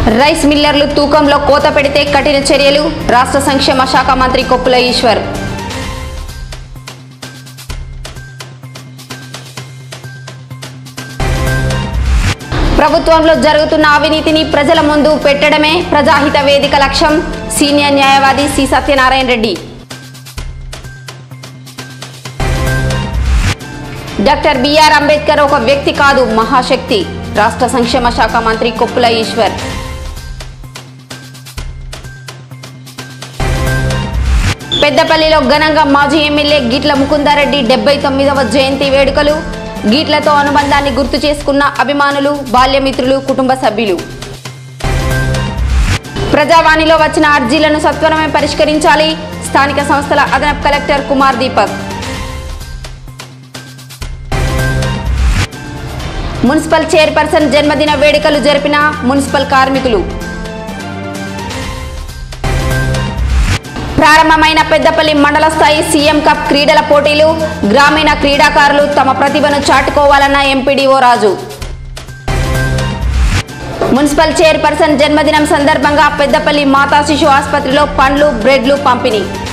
rice మిల్లర్లు తూకంలో కోత పెడితే కఠిన చర్యలు రాష్ట్ర సంక్షేమ శాఖ మంత్రి కొప్పుల ఈశ్వర్ ప్రభుత్వంలో జరుగుతున్న అవినీతిని ప్రజల ముందు పెట్టడమే ప్రజాహిత వేదిక లక్ష్యం సీనియర్ న్యాయవాది C Satyanarayana Reddy doctor B R Ambedkar ఒక వ్యక్తి కాదు మహాశక్తి రాష్ట్ర సంక్షేమ శాఖ మంత్రి కొప్పుల ఈశ్వర్ పెద్దపల్లిలో ఘనంగా మాజీ ఎమ్మెల్యే గీట్ల ముకుందారెడ్డి డెబ్బై తొమ్మిదవ జయంతి వేడుకలు గీట్లతో అనుబంధాన్ని గుర్తు చేసుకున్న అభిమానులు బాల్యమిత్రులు కుటుంబ సభ్యులు ప్రజావాణిలో వచ్చిన అర్జీలను సత్వరమే పరిష్కరించాలి స్థానిక సంస్థల అదనపు collector Kumar Deepak municipal chairperson జన్మదిన వేడుకలు జరిపిన మున్సిపల్ కార్మికులు ప్రారంభమైన పెద్దపల్లి మండల స్థాయి సీఎం కప్ క్రీడల పోటీలు గ్రామీణ క్రీడాకారులు తమ ప్రతిభను చాటుకోవాలన్న ఎంపీడీఓ రాజు మున్సిపల్ చైర్పర్సన్ జన్మదినం సందర్భంగా పెద్దపల్లి మాతా శిశు ఆసుపత్రిలో పండ్లు బ్రెడ్లు పంపిణీ